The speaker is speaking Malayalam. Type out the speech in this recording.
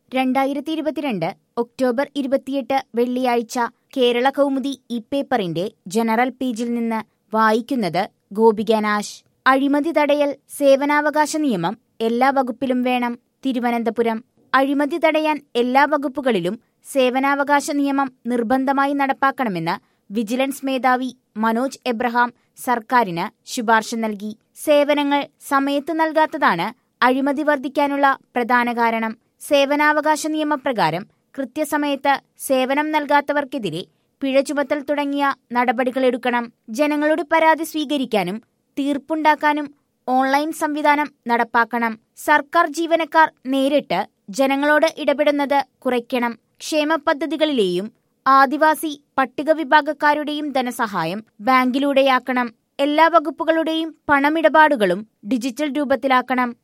രണ്ടായിരത്തി ഇരുപത്തിരണ്ട് ഒക്ടോബർ ഇരുപത്തിയെട്ട് വെള്ളിയാഴ്ച കേരള കൗമുദി ഈ പേപ്പറിന്റെ ജനറൽ പേജിൽ നിന്ന് വായിക്കുന്നത് ഗോപികനാശ് അഴിമതി തടയൽ സേവനാവകാശ നിയമം എല്ലാ വകുപ്പിലും വേണം തിരുവനന്തപുരം അഴിമതി തടയാൻ എല്ലാ വകുപ്പുകളിലും സേവനാവകാശ നിയമം നിർബന്ധമായി നടപ്പാക്കണമെന്ന് വിജിലൻസ് മേധാവി മനോജ് എബ്രഹാം സർക്കാരിന് ശുപാർശ നൽകി സേവനങ്ങൾ സമയത്ത് നൽകാത്തതാണ് അഴിമതി വർദ്ധിക്കാനുള്ള പ്രധാന കാരണം സേവനാവകാശ നിയമപ്രകാരം കൃത്യസമയത്ത് സേവനം നൽകാത്തവർക്കെതിരെ പിഴ ചുമത്തൽ തുടങ്ങിയ നടപടികളെടുക്കണം ജനങ്ങളുടെ പരാതി സ്വീകരിക്കാനും തീർപ്പുണ്ടാക്കാനും ഓൺലൈൻ സംവിധാനം നടപ്പാക്കണം സർക്കാർ ജീവനക്കാർ നേരിട്ട് ജനങ്ങളോട് ഇടപെടുന്നത് കുറയ്ക്കണം ക്ഷേമ പദ്ധതികളിലെയും ആദിവാസി പട്ടിക വിഭാഗക്കാരുടെയും ധനസഹായം ബാങ്കിലൂടെയാക്കണം എല്ലാ വകുപ്പുകളുടെയും പണമിടപാടുകളും ഡിജിറ്റൽ രൂപത്തിലാക്കണം